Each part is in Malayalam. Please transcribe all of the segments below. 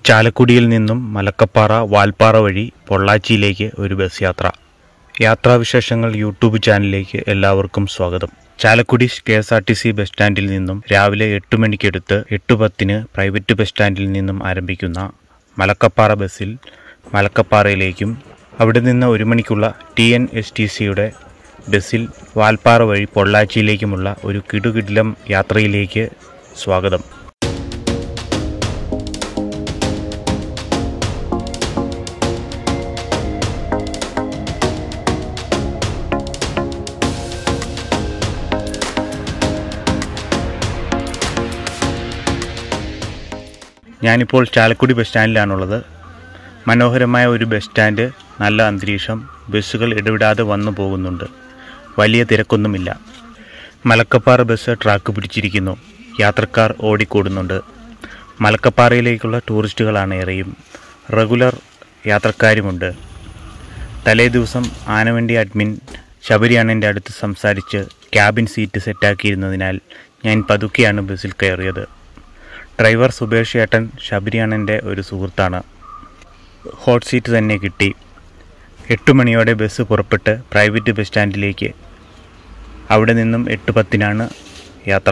ചാലക്കുടിയിൽ നിന്നും മലക്കപ്പാറ വാൽപ്പാറ വഴി പൊള്ളാച്ചിയിലേക്ക് ഒരു ബസ് യാത്ര യാത്രാവിശേഷങ്ങൾ യൂട്യൂബ് ചാനലിലേക്ക് എല്ലാവർക്കും സ്വാഗതം Chalakudy K S R T C bus സ്റ്റാൻഡിൽ നിന്നും രാവിലെ എട്ട് മണിക്കെടുത്ത് എട്ട് പത്തിന് പ്രൈവറ്റ് ബസ് സ്റ്റാൻഡിൽ നിന്നും ആരംഭിക്കുന്ന മലക്കപ്പാറ ബസ്സിൽ മലക്കപ്പാറയിലേക്കും അവിടെ നിന്ന് ഒരു മണിക്കുള്ള ടി എൻ എസ് ടി സിയുടെ ബസ്സിൽ വാൽപ്പാറ വഴി പൊള്ളാച്ചിയിലേക്കുമുള്ള ഒരു കിടുകിടിലം യാത്രയിലേക്ക് സ്വാഗതം ഞാനിപ്പോൾ ചാലക്കുടി ബസ് സ്റ്റാൻഡിലാണുള്ളത് മനോഹരമായ ഒരു ബസ് സ്റ്റാൻഡ് നല്ല അന്തരീക്ഷം ബസ്സുകൾ ഇടവിടാതെ വന്നു പോകുന്നുണ്ട് വലിയ തിരക്കൊന്നുമില്ല മലക്കപ്പാറ ബസ് ട്രാക്ക് പിടിച്ചിരിക്കുന്നു യാത്രക്കാർ ഓടിക്കൂടുന്നുണ്ട് മലക്കപ്പാറയിലേക്കുള്ള ടൂറിസ്റ്റുകളാണ് ഏറെയും റെഗുലർ യാത്രക്കാരുമുണ്ട് തലേ ദിവസം ആനവണ്ടി അഡ്മിൻ ശബരി അണ്ണൻ്റെ അടുത്ത് സംസാരിച്ച് ക്യാബിൻ സീറ്റ് സെറ്റാക്കിയിരുന്നതിനാൽ ഞാൻ പതുക്കെയാണ് ബസ്സിൽ കയറിയത് ഡ്രൈവർ സുബേഷ് ഏട്ടൻ ശബരി അണ്ണൻ്റെ ഒരു സുഹൃത്താണ് ഹോട്ട് സീറ്റ് തന്നെ കിട്ടി എട്ട് മണിയോടെ ബസ് പുറപ്പെട്ട് പ്രൈവറ്റ് ബസ് സ്റ്റാൻഡിലേക്ക് അവിടെ നിന്നും എട്ട് പത്തിനാണ് യാത്ര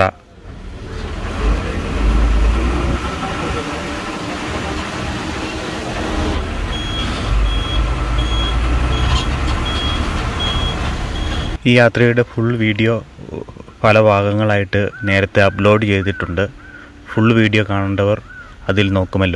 ഈ യാത്രയുടെ ഫുൾ വീഡിയോ പല ഭാഗങ്ങളായിട്ട് നേരത്തെ അപ്ലോഡ് ചെയ്തിട്ടുണ്ട് ഫുൾ വീഡിയോ കാണേണ്ടവർ അതിൽ നോക്കുമല്ലോ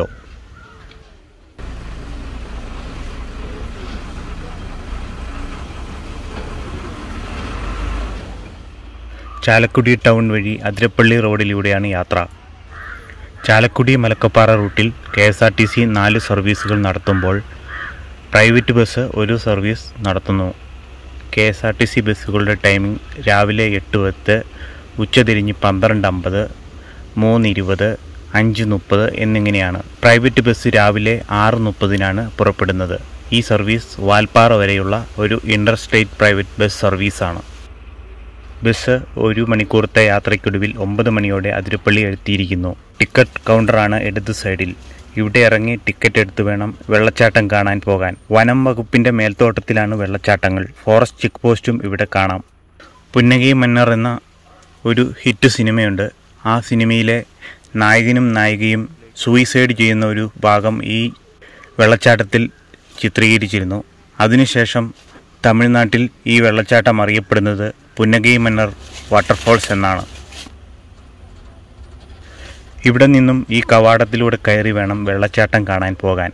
ചാലക്കുടി ടൗൺ വഴി അതിരപ്പള്ളി റോഡിലൂടെയാണ് യാത്ര ചാലക്കുടി മലക്കപ്പാറ റൂട്ടിൽ K S R T C നാല് സർവീസുകൾ നടത്തുമ്പോൾ പ്രൈവറ്റ് ബസ് ഒരു സർവീസ് നടത്തുന്നു K S R T C ബസ്സുകളുടെ ടൈമിംഗ് രാവിലെ എട്ട് പത്ത് ഉച്ചതിരിഞ്ഞ് പന്ത്രണ്ട് അമ്പത് മൂന്ന് ഇരുപത് അഞ്ച് മുപ്പത് എന്നിങ്ങനെയാണ് പ്രൈവറ്റ് ബസ് രാവിലെ ആറ് മുപ്പതിനാണ് പുറപ്പെടുന്നത് ഈ സർവീസ് വാൽപ്പാറ വരെയുള്ള ഒരു ഇൻ്റർ സ്റ്റേറ്റ് പ്രൈവറ്റ് ബസ് സർവീസാണ് ബസ് ഒരു മണിക്കൂറത്തെ യാത്രയ്ക്കൊടുവിൽ ഒമ്പത് മണിയോടെ അതിരപ്പള്ളി എത്തിയിരിക്കുന്നു ടിക്കറ്റ് കൗണ്ടറാണ് ഇടത് സൈഡിൽ ഇവിടെ ഇറങ്ങി ടിക്കറ്റ് എടുത്തു വേണം വെള്ളച്ചാട്ടം കാണാൻ പോകാൻ വനം വകുപ്പിന്റെ മേൽത്തോട്ടത്തിലാണ് വെള്ളച്ചാട്ടങ്ങൾ ഫോറസ്റ്റ് ചെക്ക് പോസ്റ്റും ഇവിടെ കാണാം പുന്നകി മന്നർ എന്ന ഒരു ഹിറ്റ് സിനിമയുണ്ട് ആ സിനിമയിലെ നായകനും നായികയും സൂയിസൈഡ് ചെയ്യുന്ന ഒരു ഭാഗം ഈ വെള്ളച്ചാട്ടത്തിൽ ചിത്രീകരിച്ചിരുന്നു അതിനുശേഷം തമിഴ്നാട്ടിൽ ഈ വെള്ളച്ചാട്ടം അറിയപ്പെടുന്നത് പുന്നകൈ മന്നർ വാട്ടർഫോൾസ് എന്നാണ് ഇവിടെ നിന്നും ഈ കവാടത്തിലൂടെ കയറി വേണം വെള്ളച്ചാട്ടം കാണാൻ പോകാൻ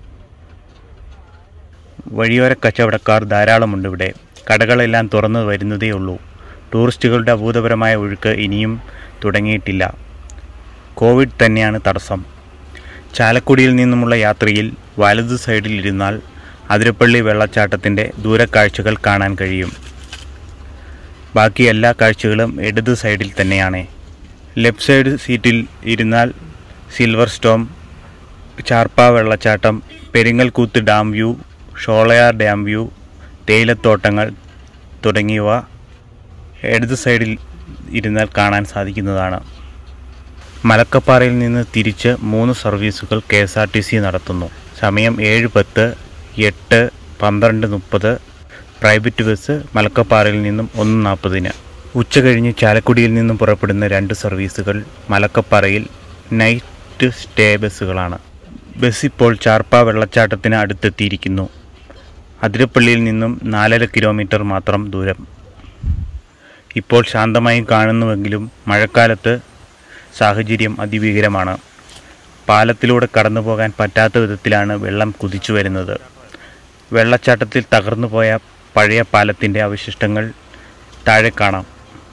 വഴിയോര കച്ചവടക്കാർ ധാരാളമുണ്ട് ഇവിടെ കടകളെല്ലാം തുറന്നു വരുന്നതേ ഉള്ളൂ ടൂറിസ്റ്റുകളുടെ അഭൂതപരമായ ഒഴുക്ക് ഇനിയും തുടങ്ങിയിട്ടില്ല കോവിഡ് തന്നെയാണ് തടസ്സം ചാലക്കുടിയിൽ നിന്നുമുള്ള യാത്രയിൽ വലതു സൈഡിൽ ഇരുന്നാൽ അതിരപ്പള്ളി വെള്ളച്ചാട്ടത്തിൻ്റെ ദൂരക്കാഴ്ചകൾ കാണാൻ കഴിയും ബാക്കി എല്ലാ കാഴ്ചകളും ഇടത് സൈഡിൽ തന്നെയാണ് ലെഫ്റ്റ് സൈഡ് സീറ്റിൽ ഇരുന്നാൽ സിൽവർ സ്റ്റോം ചാർപ്പ വെള്ളച്ചാട്ടം Peringalkuthu dam view Sholayar dam view തേയിലത്തോട്ടങ്ങൾ തുടങ്ങിയവ ഇടത് സൈഡിൽ ഇരുന്നാൽ കാണാൻ സാധിക്കുന്നതാണ് മലക്കപ്പാറയിൽ നിന്ന് തിരിച്ച് മൂന്ന് സർവീസുകൾ K S R T C നടത്തുന്നു സമയം ഏഴ് പത്ത് എട്ട് പന്ത്രണ്ട് മുപ്പത് പ്രൈവറ്റ് ബസ് മലക്കപ്പാറയിൽ നിന്നും ഒന്ന് നാൽപ്പതിന് ഉച്ച കഴിഞ്ഞ് ചാലക്കുടിയിൽ നിന്നും പുറപ്പെടുന്ന രണ്ട് സർവീസുകൾ മലക്കപ്പാറയിൽ നൈറ്റ് സ്റ്റേ ബസ്സുകളാണ് ബസ് ഇപ്പോൾ ചാർപ്പ വെള്ളച്ചാട്ടത്തിന് അടുത്തെത്തിയിരിക്കുന്നു അതിരപ്പള്ളിയിൽ നിന്നും നാലര കിലോമീറ്റർ മാത്രം ദൂരം ഇപ്പോൾ ശാന്തമായി കാണുന്നുവെങ്കിലും മഴക്കാലത്ത് സാഹചര്യം അതിഭീകരമാണ് പാലത്തിലൂടെ കടന്നു പോകാൻ പറ്റാത്ത വിധത്തിലാണ് വെള്ളം കുതിച്ചു വരുന്നത് വെള്ളച്ചാട്ടത്തിൽ തകർന്നുപോയ പഴയ പാലത്തിൻ്റെ അവശിഷ്ടങ്ങൾ താഴെ കാണാം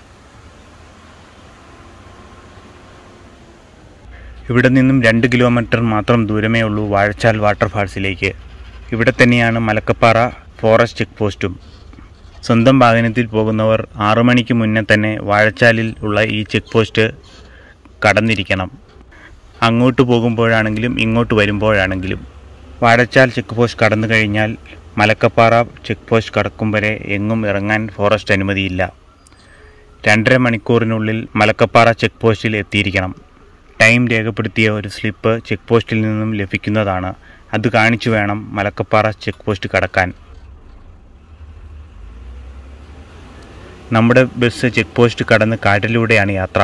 ഇവിടെ നിന്നും രണ്ട് കിലോമീറ്റർ മാത്രം ദൂരമേ ഉള്ളൂ വാഴച്ചാൽ വാട്ടർഫാൾസിലേക്ക് ഇവിടെ തന്നെയാണ് മലക്കപ്പാറ ഫോറസ്റ്റ് ചെക്ക് പോസ്റ്റും സ്വന്തം വാഹനത്തിൽ പോകുന്നവർ ആറു മണിക്ക് മുന്നേ തന്നെ വാഴച്ചാലിൽ ഉള്ള ഈ ചെക്ക് പോസ്റ്റ് കടന്നിരിക്കണം അങ്ങോട്ട് പോകുമ്പോഴാണെങ്കിലും ഇങ്ങോട്ട് വരുമ്പോഴാണെങ്കിലും വാഴച്ചാൽ ചെക്ക് പോസ്റ്റ് കടന്നു കഴിഞ്ഞാൽ മലക്കപ്പാറ ചെക്ക് പോസ്റ്റ് കടക്കും വരെ എങ്ങും ഇറങ്ങാൻ ഫോറസ്റ്റ് അനുമതിയില്ല രണ്ടര മണിക്കൂറിനുള്ളിൽ മലക്കപ്പാറ ചെക്ക് പോസ്റ്റിൽ എത്തിയിരിക്കണം ടൈം രേഖപ്പെടുത്തിയ ഒരു സ്ലിപ്പ് ചെക്ക് പോസ്റ്റിൽ നിന്നും ലഭിക്കുന്നതാണ് അത് കാണിച്ചു വേണം മലക്കപ്പാറ ചെക്ക് പോസ്റ്റ് കടക്കാൻ നമ്മുടെ ബസ് ചെക്ക് പോസ്റ്റ് കടന്ന് കാട്ടിലൂടെയാണ് യാത്ര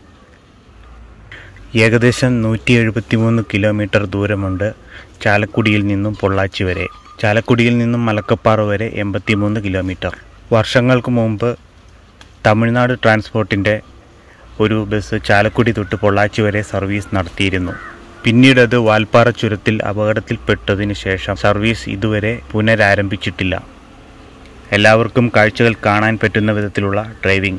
ഏകദേശം നൂറ്റി എഴുപത്തി മൂന്ന് കിലോമീറ്റർ ദൂരമുണ്ട് ചാലക്കുടിയിൽ നിന്നും പൊള്ളാച്ചി വരെ ചാലക്കുടിയിൽ നിന്നും മലക്കപ്പാറ വരെ എൺപത്തിമൂന്ന് കിലോമീറ്റർ വർഷങ്ങൾക്ക് മുമ്പ് തമിഴ്നാട് ട്രാൻസ്പോർട്ടിൻ്റെ ഒരു ബസ് ചാലക്കുടി തൊട്ട് പൊള്ളാച്ചി വരെ സർവീസ് നടത്തിയിരുന്നു പിന്നീട് അത് വാൽപ്പാറ ചുരത്തിൽ അപകടത്തിൽപ്പെട്ടതിന് ശേഷം സർവീസ് ഇതുവരെ പുനരാരംഭിച്ചിട്ടില്ല എല്ലാവർക്കും കാഴ്ചകൾ കാണാൻ പറ്റുന്ന വിധത്തിലുള്ള ഡ്രൈവിംഗ്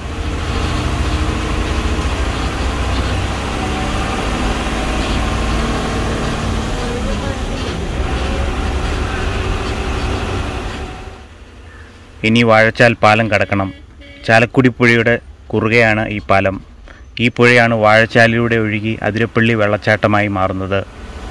ഇനി വാഴച്ചാൽ പാലം കടക്കണം ചാലക്കുടി പുഴയുടെ കുറുകെയാണ് ഈ പാലം ഈ പുഴയാണ് വാഴച്ചാലിലൂടെ ഒഴുകി അതിരപ്പള്ളി വെള്ളച്ചാട്ടമായി മാറുന്നത്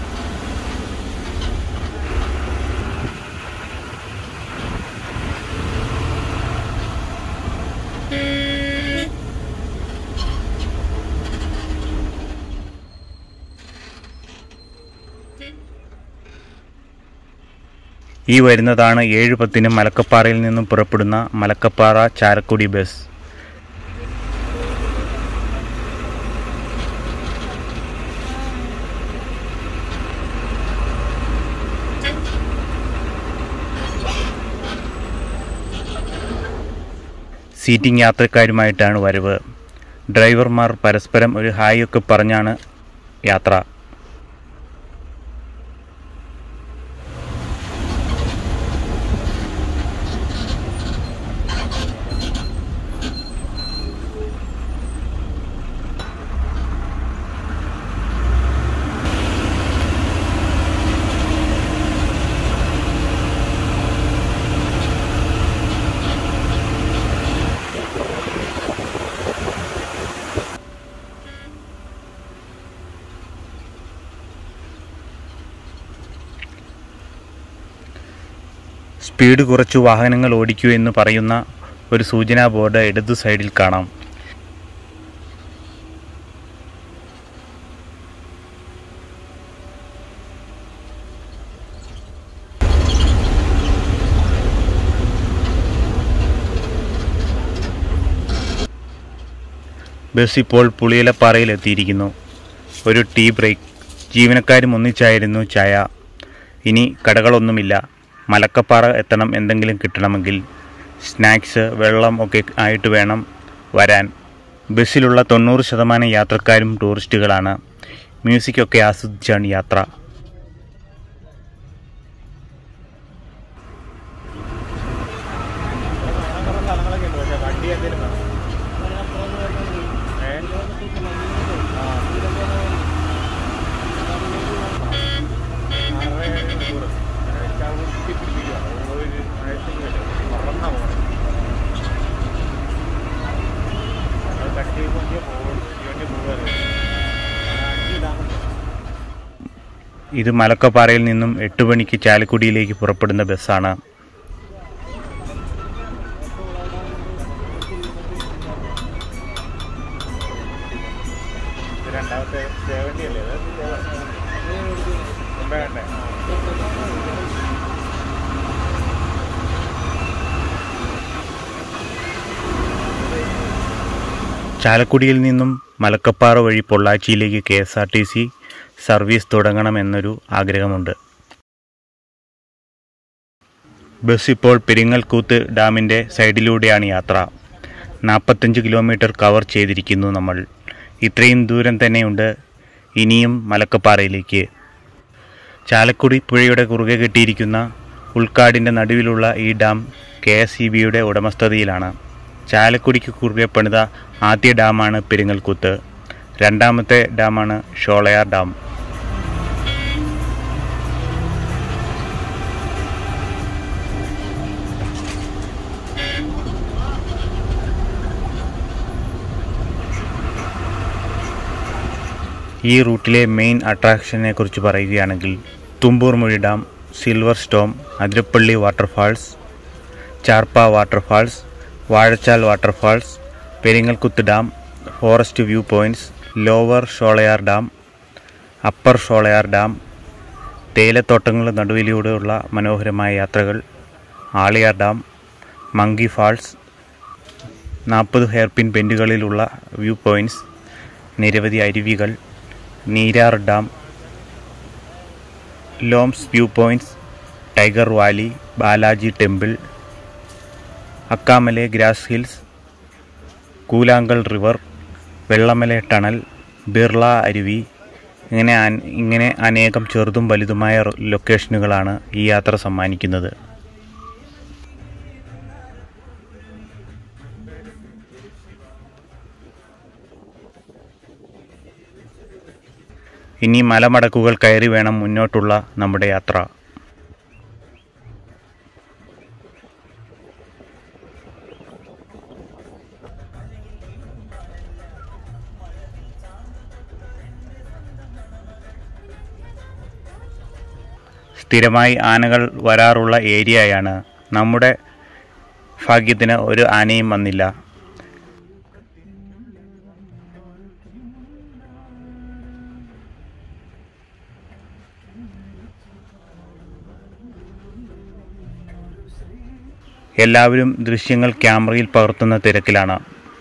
ഈ വരുന്നതാണ് ഏഴ് പത്തിന് മലക്കപ്പാറയിൽ നിന്നും പുറപ്പെടുന്ന മലക്കപ്പാറ ചാലക്കുടി ബസ് സീറ്റിംഗ് യാത്രക്കാരുമായിട്ടാണ് വരവ് ഡ്രൈവർമാർ പരസ്പരം ഒരു ഹായ് ഒക്കെ പറഞ്ഞാണ് യാത്ര സ്പീഡ് കുറച്ചു വാഹനങ്ങൾ ഓടിക്കൂ എന്ന് പറയുന്ന ഒരു സൂചനാ ബോർഡ് ഇടതു സൈഡിൽ കാണാം ബസ് ഇപ്പോൾ പുളിയലപ്പാറയിൽ എത്തിയിരിക്കുന്നു ഒരു ടീ ബ്രേക്ക് ജീവനക്കാരും ഒന്നിച്ചായിരുന്നു ചായ ഇനി കടകളൊന്നുമില്ല മലക്കപ്പാറ എത്തണം എന്തെങ്കിലും കിട്ടണമെങ്കിൽ സ്നാക്സ് വെള്ളം ഒക്കെ ആയിട്ട് വേണം വരാൻ ബസ്സിലുള്ള തൊണ്ണൂറ് ശതമാനം യാത്രക്കാരും ടൂറിസ്റ്റുകളാണ് മ്യൂസിക്കൊക്കെ ആസ്വദിച്ചാണ് യാത്ര ഇത് മലക്കപ്പാറയിൽ നിന്നും എട്ട് മണിക്ക് ചാലക്കുടിയിലേക്ക് പുറപ്പെടുന്ന ബസ്സാണ് രണ്ടാമത്തെ സേവന്റി അല്ലേ മുമ്പേ കണ്ടേ ചാലക്കുടിയിൽ നിന്നും മലക്കപ്പാറ വഴി പൊള്ളാച്ചിയിലേക്ക് K S R T C service തുടങ്ങണമെന്നൊരു ആഗ്രഹമുണ്ട് ബസ് ഇപ്പോൾ പെരിങ്ങൽകൂത്ത് ഡാമിൻ്റെ സൈഡിലൂടെയാണ് യാത്ര നാൽപ്പത്തഞ്ച് കിലോമീറ്റർ കവർ ചെയ്തിരിക്കുന്നു നമ്മൾ ഇത്രയും ദൂരം തന്നെയുണ്ട് ഇനിയും മലക്കപ്പാറയിലേക്ക് ചാലക്കുടി പുഴയുടെ കുറുകെ കെട്ടിയിരിക്കുന്ന ഉൾക്കാടിൻ്റെ നടുവിലുള്ള ഈ ഡാം കെ എസ് ഇ ബിയുടെ ഉടമസ്ഥതയിലാണ് ചാലക്കുടിക്ക് കുറുകെ പണിത ആദ്യ ഡാമാണ് പെരിങ്ങൽകുത്ത് രണ്ടാമത്തെ ഡാമാണ് ഷോളയാർ ഡാം ഈ റൂട്ടിലെ മെയിൻ അട്രാക്ഷനെ കുറിച്ച് പറയുകയാണെങ്കിൽ Thumboor Muzhi dam silver storm Athirappilly waterfalls Charpa waterfalls Vazhachal waterfalls Peringalkuthu dam forest view points lower Sholayar dam upper Sholayar dam തേയിലത്തോട്ടങ്ങളുടെ നടുവിലൂടെയുള്ള മനോഹരമായ യാത്രകൾ ആളിയാർ ഡാം മങ്കി ഫാൾസ് നാൽപ്പത് ഹെയർപിൻ ബെൻഡുകളിലുള്ള വ്യൂ പോയിൻറ്റ്സ് നിരവധി അരുവികൾ Nirar dam Loam's view points tiger valley Balaji temple Akkamala grass hills Koolangal river Vellamala tunnel Birla അരുവി ഇങ്ങനെ അൻ- ഇങ്ങനെ അനേകം ചെറുതും വലുതുമായ റൊ- ലൊക്കേഷനുകളാണ് ഈ യാത്ര സമ്മാനിക്കുന്നത് ഇനി മലമടക്കുകൾ കയറി വേണം മുന്നോട്ടുള്ള നമ്മുടെ യാത്ര സ്ഥിരമായി ആനകൾ വരാറുള്ള ഏരിയയാണ് നമ്മുടെ ഭാഗ്യത്തിന് ഒരു ആനയും വന്നില്ല എല്ലാവരും ദൃശ്യങ്ങൾ ക്യാമറയിൽ പകർത്തുന്ന തിരക്കിലാണ്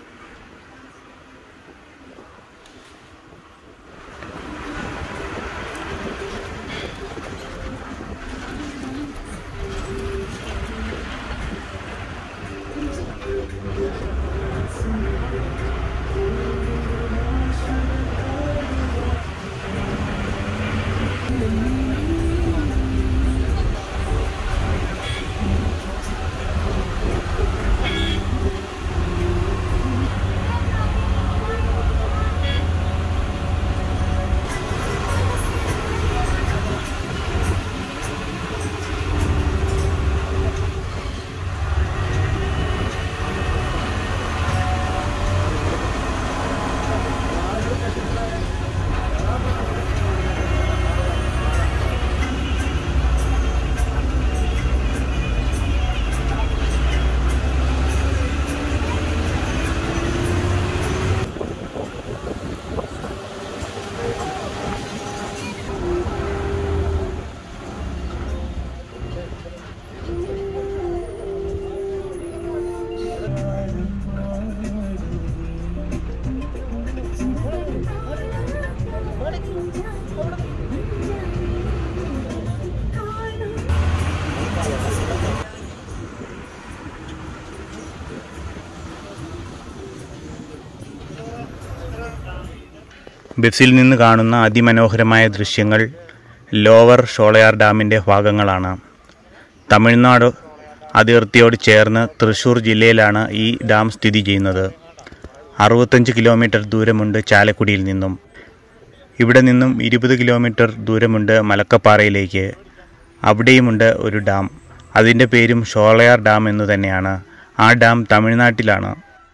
ബസ്സിൽ നിന്ന് കാണുന്ന അതിമനോഹരമായ ദൃശ്യങ്ങൾ ലോവർ ഷോളയാർ ഡാമിൻ്റെ ഭാഗങ്ങളാണ് തമിഴ്നാട് അതിർത്തിയോട് ചേർന്ന് തൃശ്ശൂർ ജില്ലയിലാണ് ഈ ഡാം സ്ഥിതി ചെയ്യുന്നത് അറുപത്തഞ്ച് കിലോമീറ്റർ ദൂരമുണ്ട് ചാലക്കുടിയിൽ നിന്നും ഇവിടെ നിന്നും ഇരുപത് കിലോമീറ്റർ ദൂരമുണ്ട് മലക്കപ്പാറയിലേക്ക് അവിടെയുമുണ്ട് ഒരു ഡാം അതിൻ്റെ പേരും ഷോളയാർ ഡാം എന്ന് തന്നെയാണ് ആ ഡാം തമിഴ്നാട്ടിലാണ്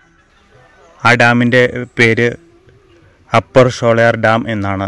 ആ ഡാമിൻ്റെ പേര് അപ്പർ ഷോളയാർ ഡാം എന്നാണ്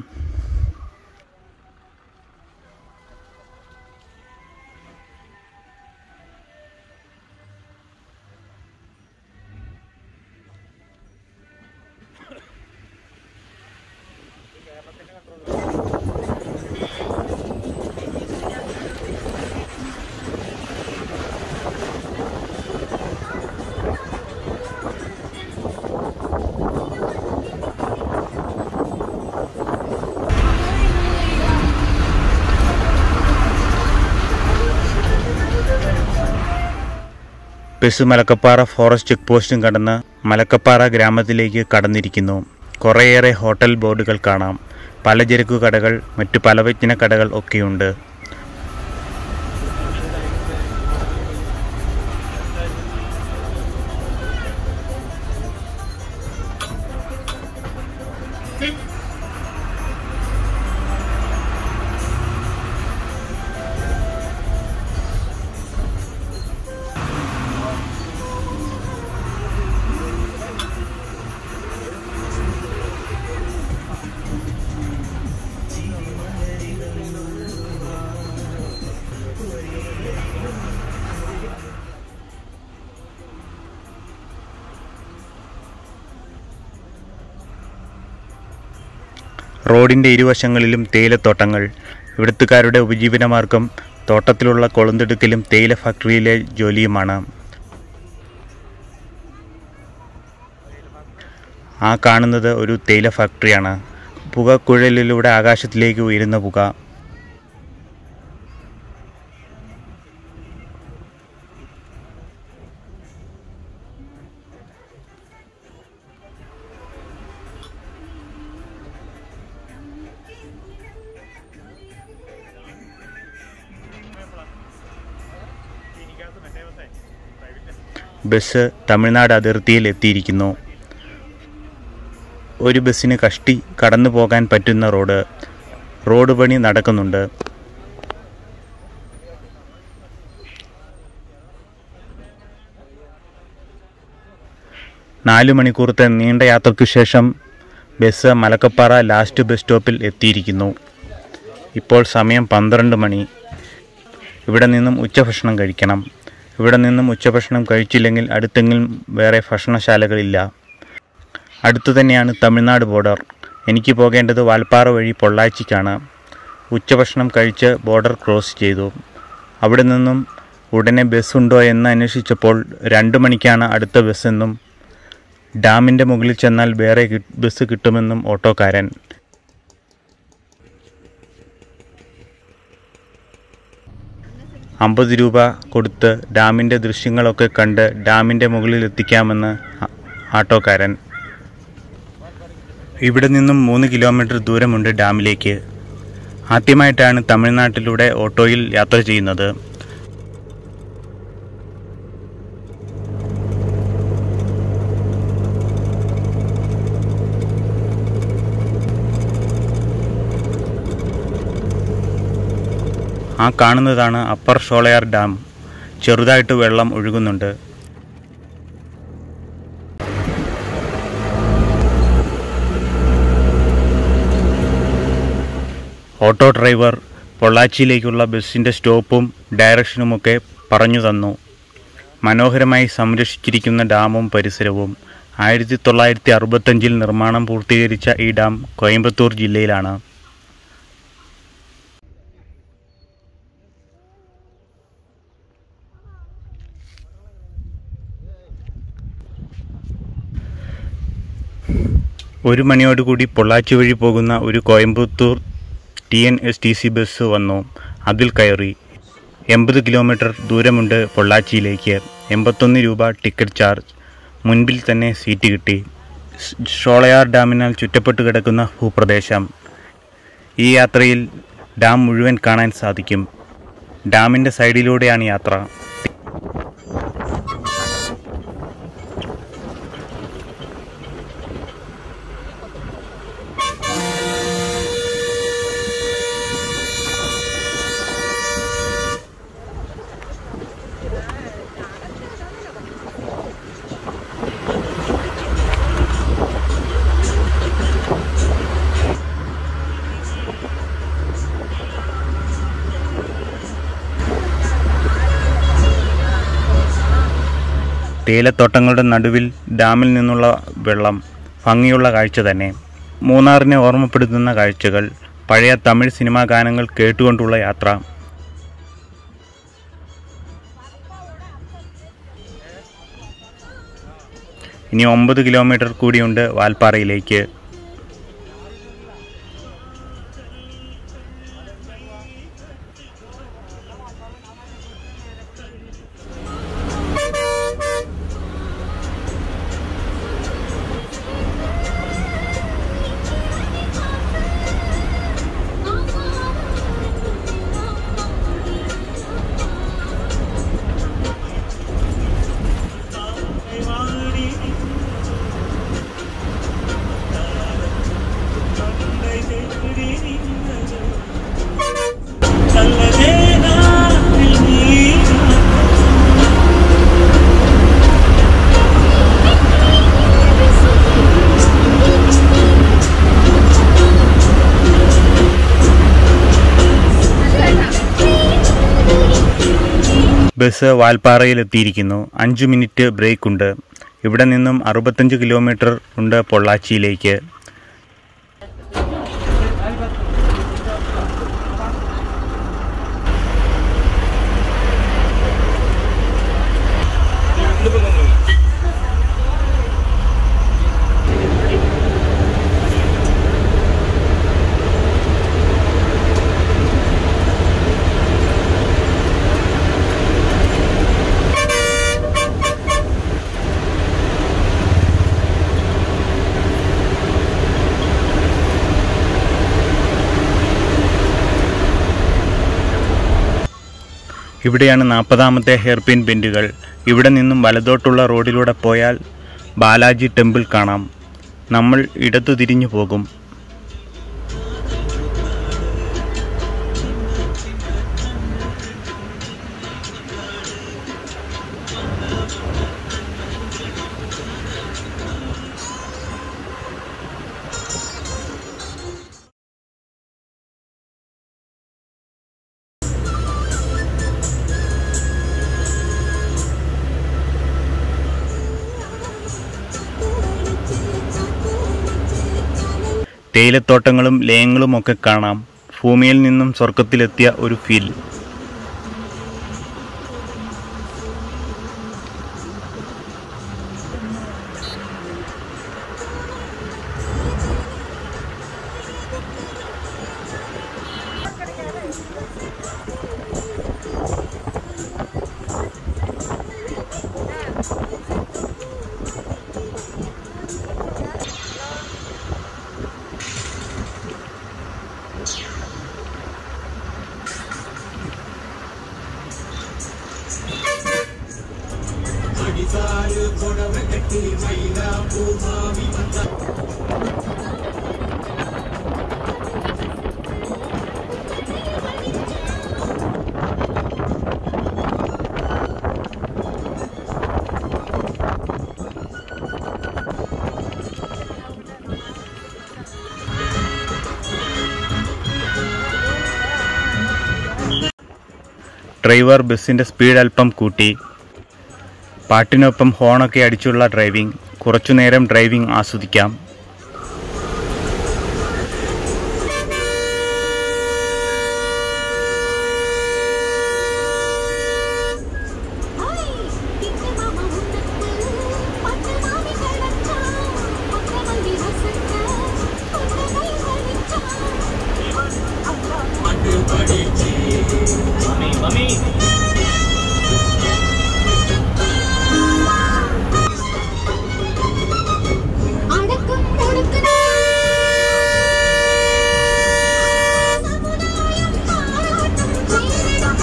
ബസ് മലക്കപ്പാറ ഫോറസ്റ്റ് ചെക്ക് പോസ്റ്റും കടന്ന് മലക്കപ്പാറ ഗ്രാമത്തിലേക്ക് കടന്നിരിക്കുന്നു കുറേയേറെ ഹോട്ടൽ ബോർഡുകൾ കാണാം പലചരക്കു കടകൾ മറ്റു പലവ്യഞ്ജന കടകൾ ഒക്കെയുണ്ട് റോഡിൻ്റെ ഇരുവശങ്ങളിലും തേയിലത്തോട്ടങ്ങൾ ഇവിടുത്തുകാരുടെ ഉപജീവനമാർഗം തോട്ടത്തിലുള്ള കൊളുന്തെടുക്കലും തേയില ഫാക്ടറിയിലെ ജോലിയുമാണ് ആ കാണുന്നത് ഒരു തേയില ഫാക്ടറിയാണ് പുകക്കുഴലിലൂടെ ആകാശത്തിലേക്ക് ഉയരുന്ന പുക ബസ് തമിഴ്നാട് അതിർത്തിയിൽ എത്തിയിരിക്കുന്നു ഒരു ബസ്സിന് കഷ്ടി കടന്നു പോകാൻ പറ്റുന്ന റോഡ് റോഡ് പണി നടക്കുന്നുണ്ട് നാലു മണിക്കൂറത്തെ നീണ്ട യാത്രയ്ക്കു ശേഷം ബസ് മലക്കപ്പാറ ലാസ്റ്റ് ബസ് സ്റ്റോപ്പിൽ എത്തിയിരിക്കുന്നു ഇപ്പോൾ സമയം പന്ത്രണ്ട് മണി ഇവിടെ നിന്നും ഉച്ചഭക്ഷണം കഴിക്കണം ഇവിടെ നിന്നും ഉച്ചഭക്ഷണം കഴിച്ചില്ലെങ്കിൽ അടുത്തെങ്കിലും വേറെ ഭക്ഷണശാലകളില്ല അടുത്തു തന്നെയാണ് തമിഴ്നാട് ബോർഡർ എനിക്ക് പോകേണ്ടത് വാൽപ്പാറ വഴി പൊള്ളാച്ചിക്കാണ് ഉച്ചഭക്ഷണം കഴിച്ച് ബോർഡർ ക്രോസ് ചെയ്തു അവിടെ നിന്നും ഉടനെ ബസ് ഉണ്ടോ എന്ന് അന്വേഷിച്ചപ്പോൾ രണ്ട് മണിക്കാണ് അടുത്ത ബസ്സെന്നും ഡാമിൻ്റെ മുകളിൽ ചെന്നാൽ വേറെ കി- ബസ് കിട്ടുമെന്നും ഓട്ടോക്കാരൻ അമ്പത് രൂപ കൊടുത്ത് ഡാമിൻ്റെ ദൃശ്യങ്ങളൊക്കെ കണ്ട് ഡാമിൻ്റെ മുകളിൽ എത്തിക്കാമെന്ന് ആ- ആട്ടോക്കാരൻ ഇവിടെ നിന്നും മൂന്ന് കിലോമീറ്റർ ദൂരമുണ്ട് ഡാമിലേക്ക് ആദ്യമായിട്ടാണ് തമിഴ്നാട്ടിലൂടെ ഓട്ടോയിൽ യാത്ര ചെയ്യുന്നത് ആ കാണുന്നതാണ് അപ്പർ ഷോളയാർ ഡാം ചെറുതായിട്ട് വെള്ളം ഒഴുകുന്നുണ്ട് ഓട്ടോ ഡ്രൈവർ പൊള്ളാച്ചിയിലേക്കുള്ള ബസ്സിൻ്റെ സ്റ്റോപ്പും ഡയറക്ഷനുമൊക്കെ പറഞ്ഞു തന്നു മനോഹരമായി സംരക്ഷിച്ചിരിക്കുന്ന ഡാമും പരിസരവും ആയിരത്തി തൊള്ളായിരത്തി അറുപത്തഞ്ചിൽ നിർമ്മാണം പൂർത്തീകരിച്ച ഈ ഡാം കോയമ്പത്തൂർ ജില്ലയിലാണ് ഒരു മണിയോടുകൂടി പൊള്ളാച്ചി വഴി പോകുന്ന ഒരു Coimbatore T N S T C bus വന്നു അതിൽ കയറി എൺപത് കിലോമീറ്റർ ദൂരമുണ്ട് പൊള്ളാച്ചിയിലേക്ക് എൺപത്തൊന്ന് രൂപ ടിക്കറ്റ് ചാർജ് മുൻപിൽ തന്നെ സീറ്റ് കിട്ടി ഷ്- ഷോളയാർ ഡാമിനാൽ ചുറ്റപ്പെട്ട് കിടക്കുന്ന ഭൂപ്രദേശം ഈ യാത്രയിൽ ഡാം മുഴുവൻ കാണാൻ സാധിക്കും ഡാമിൻ്റെ സൈഡിലൂടെയാണ് യാത്ര തേയിലത്തോട്ടങ്ങളുടെ നടുവിൽ ഡാമിൽ നിന്നുള്ള വെള്ളം ഭംഗിയുള്ള കാഴ്ച തന്നെ മൂന്നാറിനെ ഓർമ്മപ്പെടുത്തുന്ന കാഴ്ചകൾ പഴയ തമിഴ് സിനിമാ ഗാനങ്ങൾ കേട്ടുകൊണ്ടുള്ള യാത്ര ഇനി ഒമ്പത് കിലോമീറ്റർ കൂടിയുണ്ട് വാൽപ്പാറയിലേക്ക് ബസ് വാൽപ്പാറയിൽ എത്തിയിരിക്കുന്നു അഞ്ച് മിനിറ്റ് ബ്രേക്ക് ഉണ്ട് ഇവിടെ നിന്നും അറുപത്തഞ്ച് കിലോമീറ്റർ ഉണ്ട് പൊള്ളാച്ചിയിലേക്ക് ഇവിടെയാണ് നാൽപ്പതാമത്തെ ഹെയർപിൻ ബെൻഡുകൾ ഇവിടെ നിന്നും വലതോട്ടുള്ള റോഡിലൂടെ പോയാൽ ബാലാജി ടെമ്പിൾ കാണാം നമ്മൾ ഇടത്തു തിരിഞ്ഞു പോകും തേയിലത്തോട്ടങ്ങളും ലയങ്ങളും ഒക്കെ കാണാം ഭൂമിയിൽ നിന്നും സ്വർഗത്തിലെത്തിയ ഒരു ഫീൽ ഡ്രൈവർ ബസ്സിൻ്റെ സ്പീഡ് അല്പം കൂട്ടി പാട്ടിനൊപ്പം ഹോണൊക്കെ അടിച്ചുള്ള ഡ്രൈവിംഗ് കുറച്ചുനേരം ഡ്രൈവിംഗ് ആസ്വദിക്കാം ஹாய் கிட்ட மாமா உன்னத்து பட்டு மாமி கலச்சா பட்டு மல்லி வசந்த பட்டு மை வலிச்சா அடக்கும் ஒடுக்குன சமுதாயம் பாராட்டும் ஜீவிடம்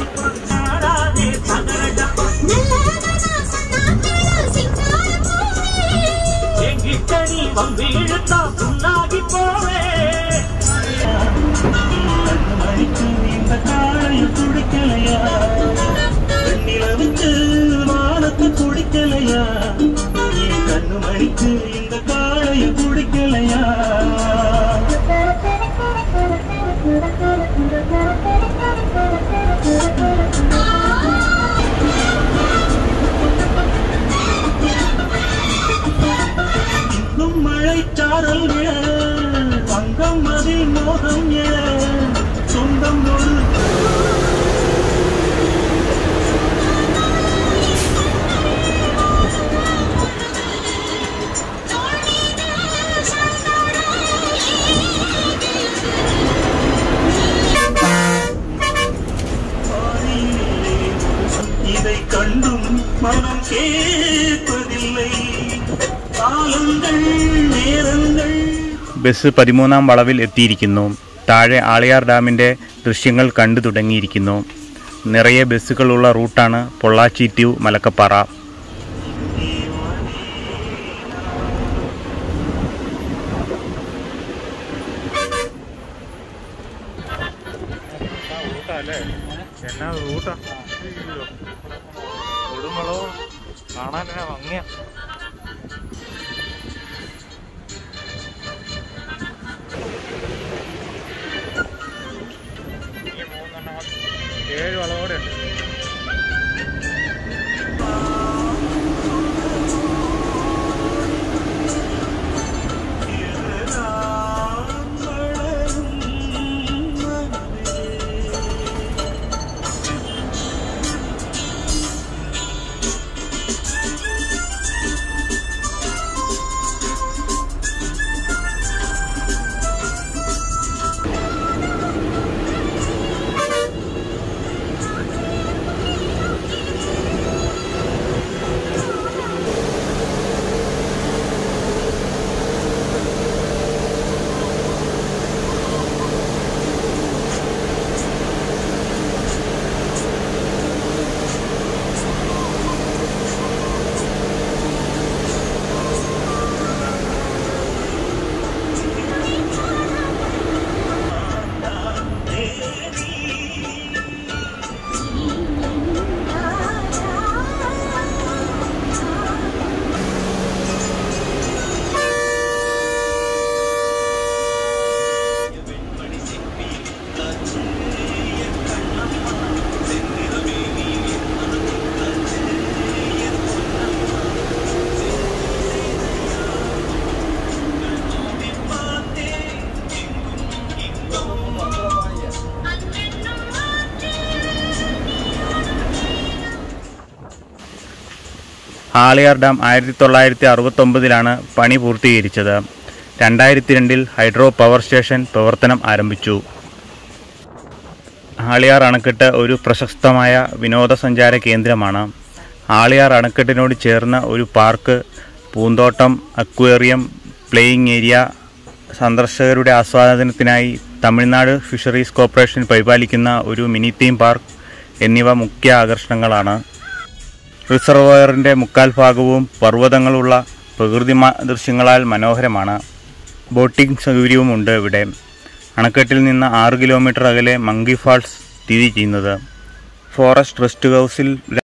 நல்லதனா சன்னாத்தில சிங்காரம் போவே எங்கிட்டடி வந்து இழுத்தா புண்ணாகி போவே மணிக்கு இந்த காலையில் துடிக்கலையா வெண்ணிலவுக்கு வானத்து குடிக்கலையா என் கண்ணு மணிக்கு இந்த காலையில் குடிக்கலையா இன்னும் மழை சாரல் தங்கம் அதில் மோகம் ஏன் சொந்தம் ஒரு இதை கண்டும் மனம் கேட்பதில்லை காலங்கள் நேரங்கள் ബസ് പതിമൂന്നാം വളവിൽ എത്തിയിരിക്കുന്നു താഴെ ആളിയാർ ഡാമിൻ്റെ ദൃശ്യങ്ങൾ കണ്ടു തുടങ്ങിയിരിക്കുന്നു നിറയെ ബസ്സുകളുള്ള റൂട്ടാണ് പൊള്ളാച്ചി ടു മലക്കപ്പാറ റൂട്ടല്ലേ എന്നാ റൂട്ടാ കൊടുമളോ കാണാൻ എന്നാ ഭംഗിയാ ഈ മൂന്നെണ്ണം ഏഴ് വളവോടെ ഉണ്ട് ആളിയാർ ഡാം ആയിരത്തി തൊള്ളായിരത്തി അറുപത്തൊമ്പതിലാണ് പണി പൂർത്തീകരിച്ചത് രണ്ടായിരത്തി രണ്ടിൽ ഹൈഡ്രോ പവർ സ്റ്റേഷൻ പ്രവർത്തനം ആരംഭിച്ചു ആളിയാർ അണക്കെട്ട് ഒരു പ്രശസ്തമായ വിനോദസഞ്ചാര കേന്ദ്രമാണ് ആളിയാർ അണക്കെട്ടിനോട് ചേർന്ന ഒരു പാർക്ക് പൂന്തോട്ടം അക്വേറിയം പ്ലേയിങ് ഏരിയ സന്ദർശകരുടെ ആസ്വാദനത്തിനായി തമിഴ്നാട് ഫിഷറീസ് കോർപ്പറേഷൻ പരിപാലിക്കുന്ന ഒരു മിനി തീം പാർക്ക് എന്നിവ മുഖ്യ ആകർഷണങ്ങളാണ് റിസർവോയറിൻ്റെ മുക്കാൽ ഭാഗവും പർവ്വതങ്ങളുള്ള പ്രകൃതി മ- ദൃശ്യങ്ങളാൽ മനോഹരമാണ് ബോട്ടിംഗ് സൗകര്യവുമുണ്ട് ഇവിടെ അണക്കെട്ടിൽ നിന്ന് ആറ് കിലോമീറ്റർ അകലെ മങ്കി ഫാൾസ് സ്ഥിതി ചെയ്യുന്നത് ഫോറസ്റ്റ് റെസ്റ്റ് ഹൗസിൽ